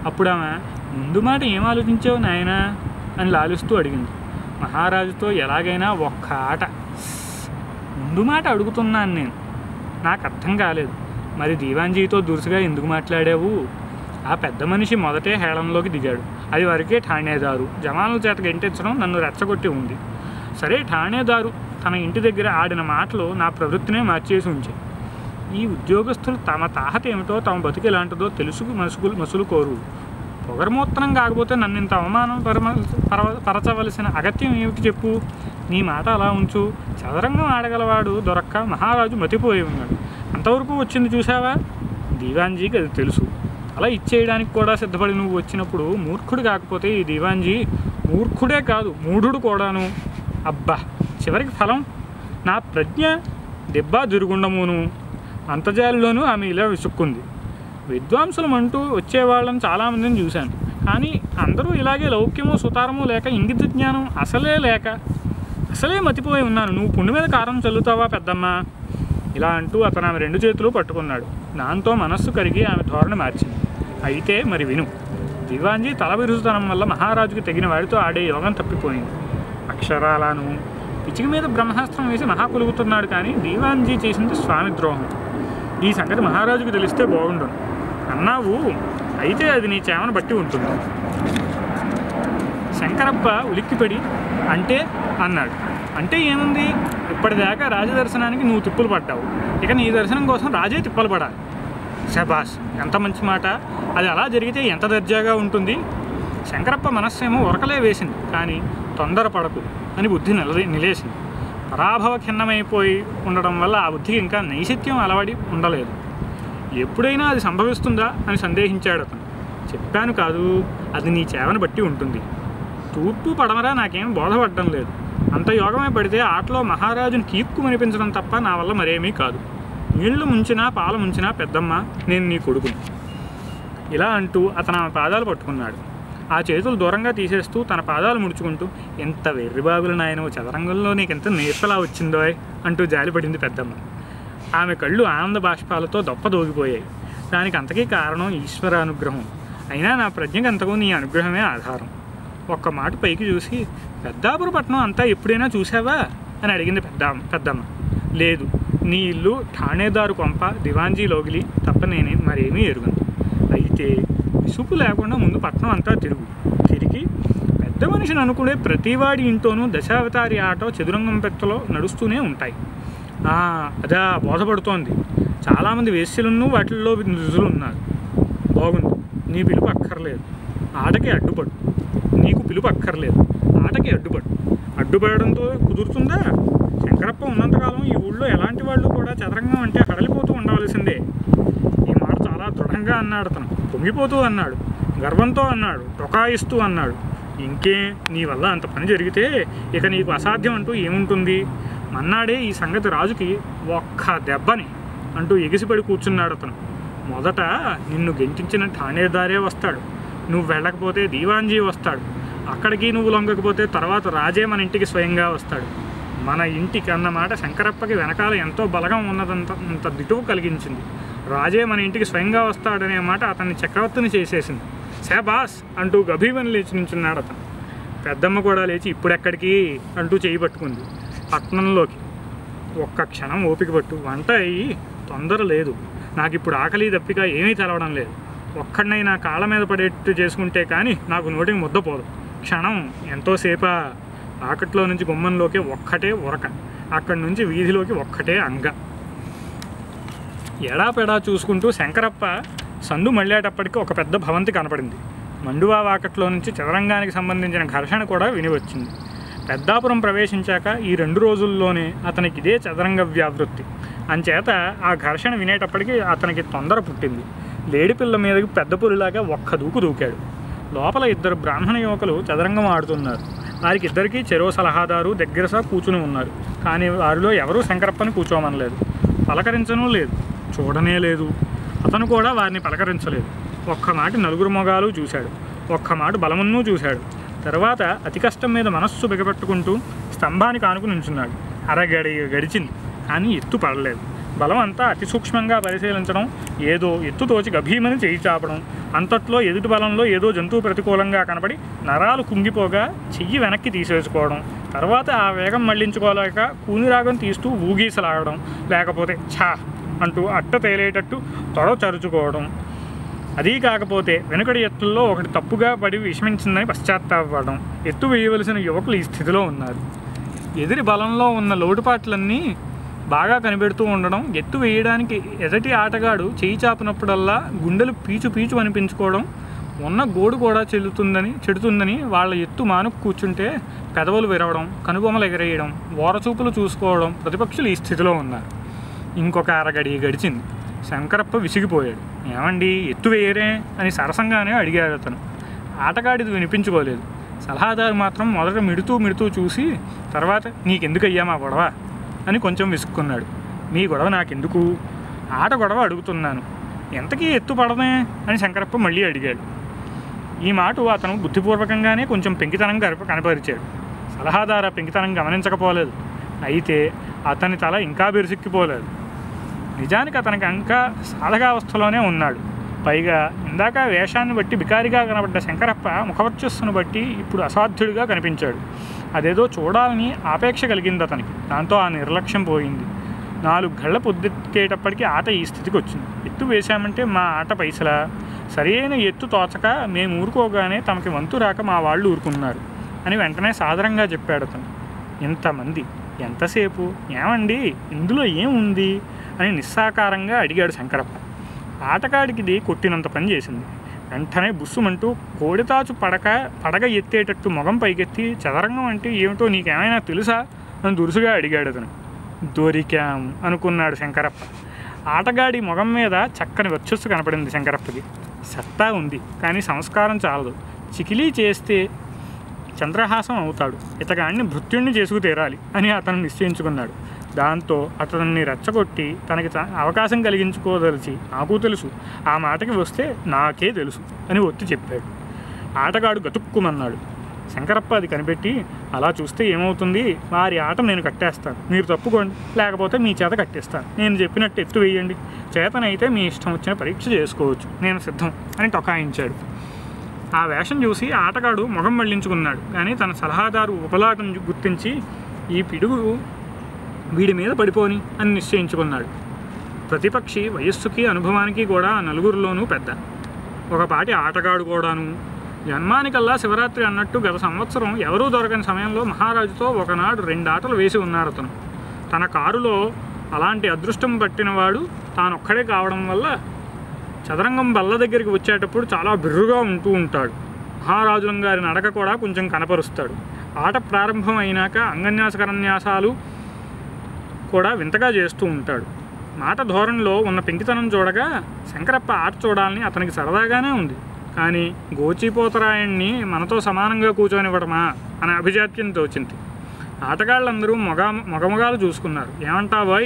అప్పుడు ఆమె ముందు మాట ఏం ఆలోచించావు నాయనా అని లాలిస్తూ అడిగింది మహారాజుతో ఎలాగైనా ఒక్క ఆట ముందు మాట అడుగుతున్నాను నేను నాకు అర్థం కాలేదు మరి దీవాంజీతో దురుసుగా ఎందుకు మాట్లాడావు ఆ పెద్ద మనిషి మొదటే హేళంలోకి దిగాడు అది వరకే ఠాణేదారు జమానుల చేత గెంటించడం నన్ను రెచ్చగొట్టి ఉంది సరే ఠాణేదారు తన ఇంటి దగ్గర ఆడిన మాటలు నా ప్రవృత్తినే మార్చేసి ఉంచాయి ఈ ఉద్యోగస్తులు తమ తాహత ఏమిటో తమ బతుకు ఎలాంటిదో తెలుసు మసుగులు మసులు కోరు పొగరమూత్రం కాకపోతే నన్ను ఇంత అవమానం పరమ పరవ- పరచవలసిన అగత్యం ఏమిటి చెప్పు నీ మాట అలా ఉంచు చదరంగం ఆడగలవాడు దొరక్క మహారాజు మతిపోయి ఉన్నాడు అంతవరకు వచ్చింది చూసావా దీవాంజీకి అది తెలుసు అలా ఇచ్చేయడానికి కూడా సిద్ధపడి నువ్వు వచ్చినప్పుడు మూర్ఖుడు కాకపోతే ఈ దీవాంజీ మూర్ఖుడే కాదు మూఢుడు కూడాను అబ్బా చివరికి ఫలం నా ప్రజ్ఞ దెబ్బ దురుగుండమును అంతజాలిలోనూ ఆమె ఇలా విసుక్కుంది విద్వాంసులం అంటూ వచ్చేవాళ్ళని చాలామందిని చూశాను కానీ అందరూ ఇలాగే లౌక్యము సుతారము లేక ఇంగిత జ్ఞానం అసలే లేక అసలే మతిపోయి ఉన్నాను నువ్వు పుండు మీద కారం చల్లుతావా పెద్దమ్మ ఇలా అంటూ అతను ఆమె రెండు చేతులు పట్టుకున్నాడు దాంతో మనస్సు కరిగి ఆమె ధోరణి మార్చింది అయితే మరి విను దివాంజీ తల విరుచుతనం వల్ల మహారాజుకి తెగిన వాడితో ఆడే యోగం తప్పిపోయింది అక్షరాలను పిచ్చికి మీద బ్రహ్మాస్త్రం వేసి మహాకులుగుతున్నాడు కానీ దీవాంజీ చేసింది స్వామి ద్రోహం ఈ సంగతి మహారాజుకు తెలిస్తే బాగుండు అన్నావు అయితే అది నీ చేమను బట్టి ఉంటుంది శంకరప్ప ఉలిక్కిపడి అంటే అన్నాడు అంటే ఏముంది ఇప్పటిదాకా రాజదర్శనానికి నువ్వు తిప్పులు పడ్డావు ఇక నీ దర్శనం కోసం రాజే తిప్పలు పడాలి శబాస్ ఎంత మంచి మాట అది అలా జరిగితే ఎంత దర్జాగా ఉంటుంది శంకరప్ప మనస్సేమో ఉరకలే వేసింది కానీ తొందరపడకు అని బుద్ధి నిలది నిలేసింది పరాభవ ఖిన్నమైపోయి ఉండడం వల్ల ఆ బుద్ధికి ఇంకా నైశత్యం అలవడి ఉండలేదు ఎప్పుడైనా అది సంభవిస్తుందా అని సందేహించాడు అతను చెప్పాను కాదు అది నీ చేవను బట్టి ఉంటుంది తూర్పు పడమరా నాకేం బోధపడడం లేదు అంత యోగమే పడితే ఆటలో మహారాజుని కీక్కుమనిపించడం తప్ప నా వల్ల మరేమీ కాదు నీళ్లు ముంచినా పాలు ముంచినా పెద్దమ్మ నేను నీ కొడుకుని ఇలా అంటూ అతను ఆమె పాదాలు పట్టుకున్నాడు ఆ చేతులు దూరంగా తీసేస్తూ తన పాదాలు ముడుచుకుంటూ ఎంత వెర్రిబాగులు నాయనో చదరంగంలో నీకెంత నేర్పలా వచ్చిందో అంటూ జాలిపడింది పెద్దమ్మ ఆమె కళ్ళు ఆనంద బాష్పాలతో దొప్పదోగిపోయాయి దానికి అంతకీ కారణం ఈశ్వర అనుగ్రహం అయినా నా ప్రజ్ఞకు అంతకు నీ అనుగ్రహమే ఆధారం ఒక్క మాట పైకి చూసి పెద్దాపురపట్నం అంతా ఎప్పుడైనా చూసావా అని అడిగింది పెద్ద పెద్దమ్మ లేదు నీ ఇల్లు ఠాణేదారు కొంప దివాంజీ లోగిలి తప్ప నేనే మరేమీ ఎరుగను అయితే విసుపు లేకుండా ముందు పట్నం అంతా తిరుగు తిరిగి పెద్ద మనిషిని అనుకునే ప్రతివాడి ఇంట్లోనూ దశావతారి ఆటో చదురంగం పెత్తలో నడుస్తూనే ఉంటాయి ఆ, అదా బోధపడుతోంది చాలామంది వేశ్యలున్నూ వాటిల్లో నిధులు ఉన్నారు బాగుంది నీ పిలుపు అక్కర్లేదు ఆటకి అడ్డుపడు నీకు పిలుపు అక్కర్లేదు ఆటకి అడ్డుపడు అడ్డుపడడంతో కుదురుతుందా శంకరప్ప ఉన్నంతకాలం ఈ ఊళ్ళో ఎలాంటి వాళ్ళు కూడా చదరంగం అంటే హడలిపోతూ ఉండవలసిందే ఈ మాట చాలా దృఢంగా అన్నాడు అతను పొంగిపోతూ అన్నాడు గర్వంతో అన్నాడు టొకాయిస్తూ అన్నాడు ఇంకే నీ వల్ల అంత పని జరిగితే ఇక నీకు అసాధ్యం అంటూ ఏముంటుంది మన్నాడే ఈ సంగతి రాజుకి ఒక్క దెబ్బని అంటూ ఎగిసిపడి కూర్చున్నాడు అతను మొదట నిన్ను గెంటించిన ఠాణేదారే వస్తాడు నువ్వు వెళ్ళకపోతే దీవాంజీ వస్తాడు అక్కడికి నువ్వు లొంగకపోతే తర్వాత రాజే మన ఇంటికి స్వయంగా వస్తాడు మన ఇంటికి అన్నమాట శంకరప్పకి వెనకాల ఎంతో బలగం ఉన్నదంత అంత దిటువు కలిగించింది రాజే మన ఇంటికి స్వయంగా వస్తాడనే మాట అతన్ని చక్రవర్తిని చేసేసింది శాబాస్ అంటూ గభీమని లేచి నించున్నాడు అతను పెద్దమ్మ కూడా లేచి ఇప్పుడెక్కడికి అంటూ చేయి పట్టుకుంది పట్టణంలోకి ఒక్క క్షణం ఓపిక పట్టు వంట అయ్యి తొందర లేదు నాకు ఇప్పుడు ఆకలి దప్పిక ఏమీ తెలవడం లేదు ఒక్కడినైనా కాళ్ళ మీద పడేట్టు చేసుకుంటే కానీ నాకు నోటికి ముద్దపోదు క్షణం ఎంతోసేపా ఆకట్లో నుంచి గుమ్మంలోకి ఒక్కటే ఉరక అక్కడి నుంచి వీధిలోకి ఒక్కటే అంగ ఎడాపెడా చూసుకుంటూ శంకరప్ప సందు మళ్ళేటప్పటికి ఒక పెద్ద భవంతి కనపడింది మండువా వాకట్లో నుంచి చదరంగానికి సంబంధించిన ఘర్షణ కూడా వినివచ్చింది పెద్దాపురం ప్రవేశించాక ఈ రెండు రోజుల్లోనే అతనికి ఇదే చదరంగ వ్యావృత్తి అంచేత ఆ ఘర్షణ వినేటప్పటికి అతనికి తొందర పుట్టింది లేడిపిల్ల మీదకి పెద్ద పులిలాగా ఒక్క దూకు దూకాడు లోపల ఇద్దరు బ్రాహ్మణ యువకులు చదరంగం ఆడుతున్నారు వారికి ఇద్దరికీ చెరో సలహాదారు దగ్గరసా కూర్చుని ఉన్నారు కానీ వారిలో ఎవరూ శంకరప్పని కూర్చోమనలేదు పలకరించనూ లేదు చూడనే లేదు అతను కూడా వారిని పలకరించలేదు ఒక్క మాట నలుగురు మొగాలు చూశాడు ఒక్క మాట బలమున్నూ చూశాడు తర్వాత అతి కష్టం మీద మనస్సు బిగపెట్టుకుంటూ స్తంభానికి ఆనుకుని నించున్నాడు అరగడి గడిచింది కానీ ఎత్తు పడలేదు బలం అంతా అతి సూక్ష్మంగా పరిశీలించడం ఏదో ఎత్తు తోచి గభీమని చేయి చాపడం అంతట్లో ఎదుటి బలంలో ఏదో జంతువు ప్రతికూలంగా కనబడి నరాలు కుంగిపోగా చెయ్యి వెనక్కి తీసేసుకోవడం తర్వాత ఆ వేగం మళ్లించుకోలేక కూనిరాగం తీస్తూ ఊగీసలాగడం లేకపోతే ఛా అంటూ అట్ట తేలేటట్టు తొడ చరుచుకోవడం అదీ కాకపోతే వెనుకడి ఎత్తుల్లో ఒకటి తప్పుగా పడి విషమించిందని పశ్చాత్తాపడడం ఎత్తు వేయవలసిన యువకులు ఈ స్థితిలో ఉన్నారు ఎదిరి బలంలో ఉన్న లోటుపాట్లన్నీ బాగా కనిపెడుతూ ఉండడం ఎత్తు వేయడానికి ఎదటి ఆటగాడు చేయి చాపినప్పుడల్లా గుండెలు పీచు పీచు అనిపించుకోవడం ఉన్న గోడు కూడా చెల్లుతుందని చెడుతుందని వాళ్ళ ఎత్తు మానుకు కూర్చుంటే పెదవులు విరవడం కనుబొమ్మలు ఎగరేయడం ఓరచూపులు చూసుకోవడం ప్రతిపక్షులు ఈ స్థితిలో ఉన్నారు ఇంకొక అరగడి గడిచింది శంకరప్ప విసిగిపోయాడు ఏమండి ఎత్తు వేయరే అని సరసంగానే అడిగాడు అతను ఆటగాడిది వినిపించుకోలేదు సలహాదారు మాత్రం మొదట మిడుతూ మిడుతూ చూసి తర్వాత నీకెందుకయ్యా మా గొడవ అని కొంచెం విసుక్కున్నాడు మీ గొడవ నాకెందుకు ఆట గొడవ అడుగుతున్నాను ఎంతకీ ఎత్తు పడదే అని శంకరప్ప మళ్ళీ అడిగాడు ఈ మాట అతను బుద్ధిపూర్వకంగానే కొంచెం పెంకితనం కనప కనపరిచాడు సలహాదారు ఆ పెంకితనం గమనించకపోలేదు అయితే అతని తల ఇంకా బెరుసిక్కిపోలేదు నిజానికి అతనికి ఇంకా సాధకావస్థలోనే ఉన్నాడు పైగా ఇందాక వేషాన్ని బట్టి బికారిగా కనబడ్డ శంకరప్ప ముఖవర్చస్సును బట్టి ఇప్పుడు అసాధ్యుడిగా కనిపించాడు అదేదో చూడాలని ఆపేక్ష కలిగింది అతనికి దాంతో ఆ నిర్లక్ష్యం పోయింది నాలుగు గళ్ళ పొద్దెక్కేటప్పటికి ఆట ఈ స్థితికి వచ్చింది ఎత్తు వేశామంటే మా ఆట పైసలా సరైన ఎత్తు తోచక మేము ఊరుకోగానే తమకి వంతు రాక మా వాళ్ళు ఊరుకున్నారు అని వెంటనే సాదరంగా చెప్పాడు అతను ఇంతమంది ఎంతసేపు ఏమండి ఇందులో ఏముంది అని నిస్సాకారంగా అడిగాడు శంకరప్ప ఆటగాడికి ఇది కొట్టినంత పని చేసింది వెంటనే బుస్సుమంటూ కోడితాచు పడక పడగ ఎత్తేటట్టు మొగం పైకెత్తి చదరంగం అంటే ఏమిటో నీకేమైనా తెలుసా అని దురుసుగా అడిగాడు అతను దొరికాం అనుకున్నాడు శంకరప్ప ఆటగాడి మొగం మీద చక్కని వర్చస్సు కనపడింది శంకరప్పకి సత్తా ఉంది కానీ సంస్కారం చాలదు చికిలీ చేస్తే చంద్రహాసం అవుతాడు ఇతగాడిని భృత్యుణ్ణి చేసుకు తీరాలి అని అతను నిశ్చయించుకున్నాడు దాంతో అతన్ని రెచ్చగొట్టి తనకి త- అవకాశం కలిగించుకోదలిచి నాకు తెలుసు ఆ మాటకి వస్తే నాకే తెలుసు అని ఒత్తి చెప్పాడు ఆటగాడు గతుక్కుమన్నాడు శంకరప్ప అది కనిపెట్టి అలా చూస్తే ఏమవుతుంది వారి ఆట నేను కట్టేస్తాను మీరు తప్పుకోండి లేకపోతే మీ చేత కట్టేస్తాను నేను చెప్పినట్టు ఎత్తు వేయండి చేతనైతే మీ ఇష్టం వచ్చిన పరీక్ష చేసుకోవచ్చు నేను సిద్ధం అని టొకాయించాడు ఆ వేషం చూసి ఆటగాడు ముఖం మళ్లించుకున్నాడు కానీ తన సలహాదారు ఉపలాటం గుర్తించి ఈ పిడుగు వీడి మీద పడిపోని అని నిశ్చయించుకున్నాడు ప్రతిపక్షి వయస్సుకి అనుభవానికి కూడా ఆ నలుగురిలోనూ పెద్ద ఒకపాటి ఆటగాడు కూడాను జన్మానికల్లా శివరాత్రి అన్నట్టు గత సంవత్సరం ఎవరూ దొరకని సమయంలో మహారాజుతో ఒకనాడు రెండు ఆటలు వేసి ఉన్నాడు అతను తన కారులో అలాంటి అదృష్టం పట్టినవాడు తానొక్కడే కావడం వల్ల చదరంగం బల్ల దగ్గరికి వచ్చేటప్పుడు చాలా బిర్రుగా ఉంటూ ఉంటాడు మహారాజులం గారి నడక కూడా కొంచెం కనపరుస్తాడు ఆట ప్రారంభం అయినాక అంగన్యాసకరన్యాసాలు కూడా వింతగా చేస్తూ ఉంటాడు మాట ధోరణిలో ఉన్న పెంకితనం చూడగా శంకరప్ప ఆట చూడాలని అతనికి సరదాగానే ఉంది కానీ గోచిపోతరాయణ్ణి మనతో సమానంగా కూర్చొనివ్వడమా అనే అభిజాత్యం తోచింది ఆటగాళ్ళందరూ మొగ మొగమొగాలు చూసుకున్నారు ఏమంటావోయ్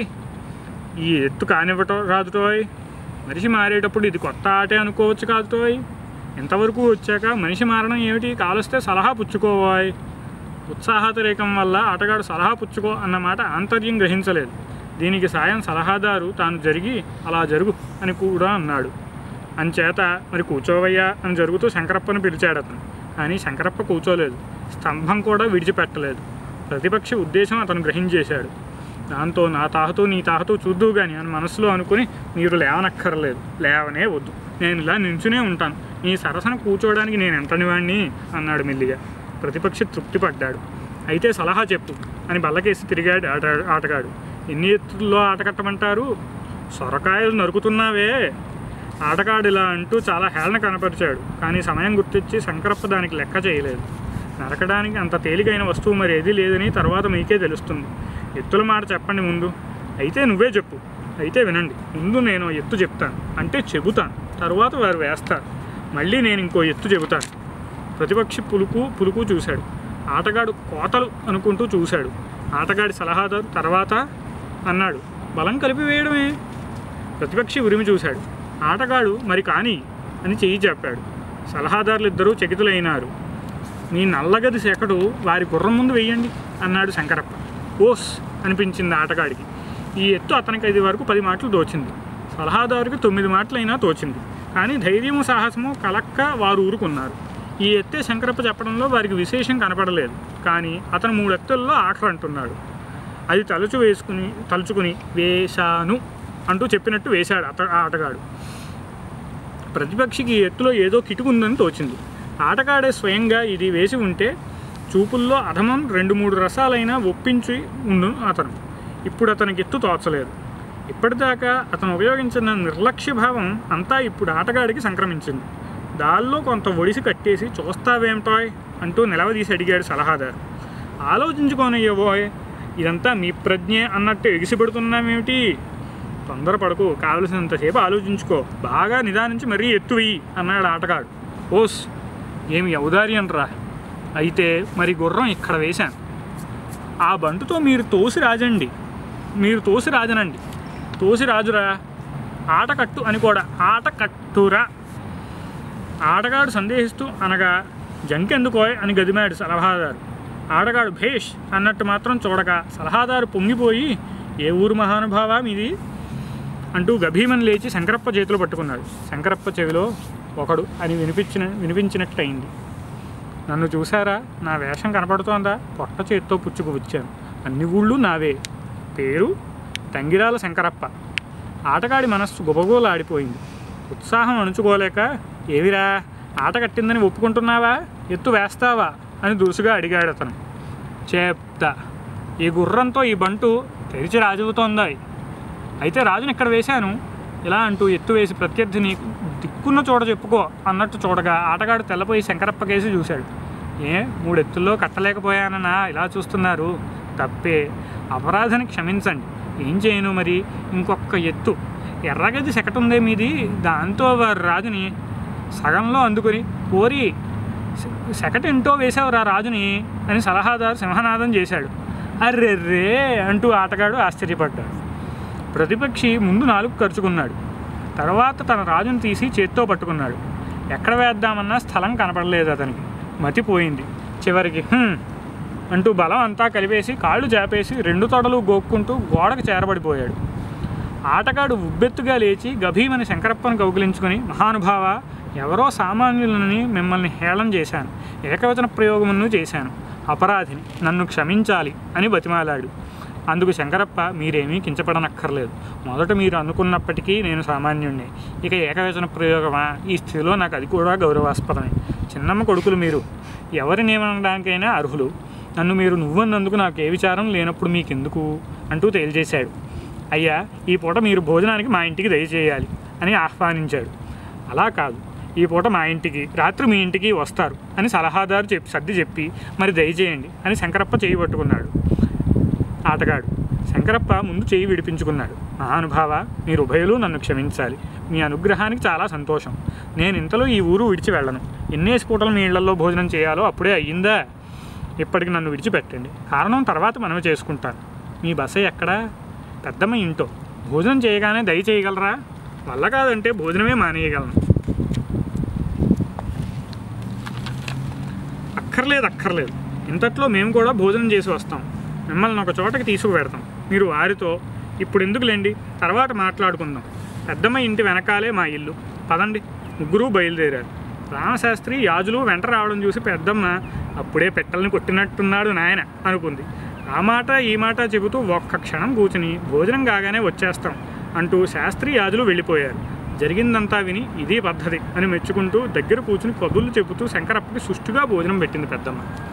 ఈ ఎత్తు కానివ్వటం రాదుటోయ్ మనిషి మారేటప్పుడు ఇది కొత్త ఆటే అనుకోవచ్చు కాదుటోయ్ ఇంతవరకు వచ్చాక మనిషి మారడం ఏమిటి కాలుస్తే సలహా పుచ్చుకోవాయ్ ఉత్సాహతరేకం వల్ల ఆటగాడు సలహా పుచ్చుకో అన్నమాట ఆంతర్యం గ్రహించలేదు దీనికి సాయం సలహాదారు తాను జరిగి అలా జరుగు అని కూడా అన్నాడు అంచేత మరి కూర్చోవయ్యా అని జరుగుతూ శంకరప్పను పిలిచాడు అతను కానీ శంకరప్ప కూర్చోలేదు స్తంభం కూడా విడిచిపెట్టలేదు ప్రతిపక్ష ఉద్దేశం అతను గ్రహించేశాడు దాంతో నా తాహతూ నీ తాహతూ చూద్దువు కానీ అని మనసులో అనుకుని మీరు లేవనక్కర్లేదు లేవనే వద్దు నేను ఇలా నించునే ఉంటాను నీ సరసన కూర్చోవడానికి నేను ఎంతని వాణ్ణి అన్నాడు మెల్లిగా ప్రతిపక్షి తృప్తి పడ్డాడు అయితే సలహా చెప్పు అని బల్లకేసి తిరిగాడు ఆట ఆటగాడు ఎన్ని ఎత్తుల్లో ఆట కట్టమంటారు సొరకాయలు నరుకుతున్నావే ఆటగాడు ఇలా అంటూ చాలా హేళన కనపరిచాడు కానీ సమయం గుర్తించి శంకరప్ప దానికి లెక్క చేయలేదు నరకడానికి అంత తేలికైన వస్తువు మరి ఏదీ లేదని తర్వాత మీకే తెలుస్తుంది ఎత్తుల మాట చెప్పండి ముందు అయితే నువ్వే చెప్పు అయితే వినండి ముందు నేను ఎత్తు చెప్తాను అంటే చెబుతాను తర్వాత వారు వేస్తారు మళ్ళీ నేను ఇంకో ఎత్తు చెబుతాను ప్రతిపక్షి పులుకు పులుకు చూశాడు ఆటగాడు కోతలు అనుకుంటూ చూశాడు ఆటగాడి సలహాదారు తర్వాత అన్నాడు బలం కలిపి వేయడమే ప్రతిపక్షి ఉరిమి చూశాడు ఆటగాడు మరి కాని అని చెయ్యి చెప్పాడు సలహాదారులు ఇద్దరూ చకితులైనారు మీ నల్లగది శకడు వారి గుర్రం ముందు వెయ్యండి అన్నాడు శంకరప్ప ఓస్ అనిపించింది ఆటగాడికి ఈ ఎత్తు అతనికి ఐదు వరకు పది మాటలు తోచింది సలహాదారుకి తొమ్మిది మాటలైనా తోచింది కానీ ధైర్యము సాహసము కలక్క వారు ఊరుకున్నారు ఈ ఎత్తే శంకరప్ప చెప్పడంలో వారికి విశేషం కనపడలేదు కానీ అతను మూడు ఎత్తుల్లో ఆఖరు అంటున్నాడు అది తలుచు వేసుకుని తలుచుకుని వేశాను అంటూ చెప్పినట్టు వేశాడు అత ఆ ఆటగాడు ప్రతిపక్షికి ఈ ఎత్తులో ఏదో కిటుకుందని తోచింది ఆటగాడే స్వయంగా ఇది వేసి ఉంటే చూపుల్లో అధమం రెండు మూడు రసాలైనా ఒప్పించి ఉండు అతను ఇప్పుడు అతనికి ఎత్తు తోచలేదు ఇప్పటిదాకా అతను ఉపయోగించిన నిర్లక్ష్య భావం అంతా ఇప్పుడు ఆటగాడికి సంక్రమించింది దానిలో కొంత ఒడిసి కట్టేసి చూస్తావేంటోయ్ అంటూ నిలవదీసి అడిగాడు సలహాదారు ఆలోచించుకోనయ్యబోయ్ ఇదంతా మీ ప్రజ్ఞే అన్నట్టు ఎగిసిపెడుతున్నామేమిటి తొందరపడకు కావలసినంతసేపు ఆలోచించుకో బాగా నిదానించి మరీ ఎత్తు వెయ్యి అన్నాడు ఆటగాడు ఓస్ ఏమి ఔదార్యం రా అయితే మరి గుర్రం ఇక్కడ వేశాను ఆ బంటుతో మీరు తోసి రాజండి మీరు తోసి రాజనండి తోసి రాజురా ఆట కట్టు అని కూడా ఆట కట్టురా ఆటగాడు సందేహిస్తూ అనగా జంకెందుకోయ్ అని గదిమాడు సలహాదారు ఆటగాడు భేష్ అన్నట్టు మాత్రం చూడక సలహాదారు పొంగిపోయి ఏ ఊరు మహానుభావా మీది అంటూ గభీమని లేచి శంకరప్ప చేతులు పట్టుకున్నాడు శంకరప్ప చెవిలో ఒకడు అని వినిపించిన వినిపించినట్టు అయింది నన్ను చూసారా నా వేషం కనపడుతోందా పొట్ట చేత్తో పుచ్చుకు వచ్చాను అన్ని ఊళ్ళు నావే పేరు తంగిరాల శంకరప్ప ఆటగాడి మనస్సు గుబగోలు ఆడిపోయింది ఉత్సాహం అణుచుకోలేక ఏవిరా ఆట కట్టిందని ఒప్పుకుంటున్నావా ఎత్తు వేస్తావా అని దురుసుగా అడిగాడు అతను చెప్తా ఈ గుర్రంతో ఈ బంటు తెరిచి రాజువుతోందా అయితే రాజుని ఇక్కడ వేశాను ఇలా అంటూ ఎత్తు వేసి ప్రత్యర్థిని దిక్కున్న చోట చెప్పుకో అన్నట్టు చూడగా ఆటగాడు తెల్లపోయి శంకరప్ప కేసి చూశాడు ఏ మూడు ఎత్తుల్లో కట్టలేకపోయానన్నా ఇలా చూస్తున్నారు తప్పే అపరాధాన్ని క్షమించండి ఏం చేయను మరి ఇంకొక ఎత్తు ఎర్రగది సెకటుందే మీది దాంతో వారు రాజుని సగంలో అందుకొని పోరి సెకటెంటో వేసావురా రాజుని అని సలహాదారు సింహనాదం చేశాడు అర్రెర్రే అంటూ ఆటగాడు ఆశ్చర్యపడ్డాడు ప్రతిపక్షి ముందు నాలుగు ఖర్చుకున్నాడు తర్వాత తన రాజును తీసి చేత్తో పట్టుకున్నాడు ఎక్కడ వేద్దామన్నా స్థలం కనపడలేదు అతనికి మతిపోయింది చివరికి "హ్మ్" అంటూ బలం అంతా కలిపేసి కాళ్ళు చేపేసి రెండు తొడలు గోక్కుంటూ గోడకు చేరబడిపోయాడు ఆటగాడు ఉబ్బెత్తుగా లేచి గభీమని శంకరప్పను కౌగిలించుకుని మహానుభావ ఎవరో సామాన్యులని మిమ్మల్ని హేళన చేశాను ఏకవచన ప్రయోగమును చేశాను అపరాధిని నన్ను క్షమించాలి అని బతిమాలాడు అందుకు శంకరప్ప మీరేమీ కించపడనక్కర్లేదు మొదట మీరు అనుకున్నప్పటికీ నేను సామాన్యుణ్ణి ఇక ఏకవచన ప్రయోగమా ఈ స్థితిలో నాకు అది కూడా గౌరవాస్పదమే చిన్నమ్మ కొడుకులు మీరు ఎవరిని ఏమనడానికైనా అర్హులు నన్ను మీరు నువ్వన్నందుకు నాకు ఏ విచారం లేనప్పుడు మీకెందుకు అంటూ తేల్చేశాడు అయ్యా ఈ పూట మీరు భోజనానికి మా ఇంటికి దయచేయాలి అని ఆహ్వానించాడు అలా కాదు ఈ పూట మా ఇంటికి రాత్రి మీ ఇంటికి వస్తారు అని సలహాదారు చెప్పి సర్ది చెప్పి మరి దయచేయండి అని శంకరప్ప చేయి పట్టుకున్నాడు ఆటగాడు శంకరప్ప ముందు చేయి విడిపించుకున్నాడు మహానుభావ మీరు ఉభయులు నన్ను క్షమించాలి మీ అనుగ్రహానికి చాలా సంతోషం నేను ఇంతలో ఈ ఊరు విడిచి వెళ్ళను ఎన్నేసి పూటలు మీ ఇళ్లలో భోజనం చేయాలో అప్పుడే అయ్యిందా ఇప్పటికి నన్ను విడిచిపెట్టండి కారణం తర్వాత మనమే చేసుకుంటాను మీ బస ఎక్కడా పెద్దమ్మ ఇంటో భోజనం చేయగానే దయ చేయగలరా వల్ల కాదంటే భోజనమే మానేయగలను అక్కర్లేదు అక్కర్లేదు ఇంతట్లో మేము కూడా భోజనం చేసి వస్తాం మిమ్మల్ని ఒక చోటకి తీసుకువెడతాం మీరు వారితో ఇప్పుడు ఎందుకులేండి తర్వాత మాట్లాడుకుందాం పెద్దమ్మ ఇంటి వెనకాలే మా ఇల్లు పదండి ముగ్గురు బయలుదేరారు రామశాస్త్రి యాజులు వెంట రావడం చూసి పెద్దమ్మ అప్పుడే పెట్టెల్ని కొట్టినట్టున్నాడు నాయన అనుకుంది ఆ మాట ఈ మాట చెబుతూ ఒక్క క్షణం కూర్చుని భోజనం కాగానే వచ్చేస్తాం అంటూ శాస్త్రి యాజులు వెళ్ళిపోయారు జరిగిందంతా విని ఇదే పద్ధతి అని మెచ్చుకుంటూ దగ్గర కూర్చుని కబుర్లు చెబుతూ శంకరప్పకి సుష్టుగా భోజనం పెట్టింది పెద్దమ్మ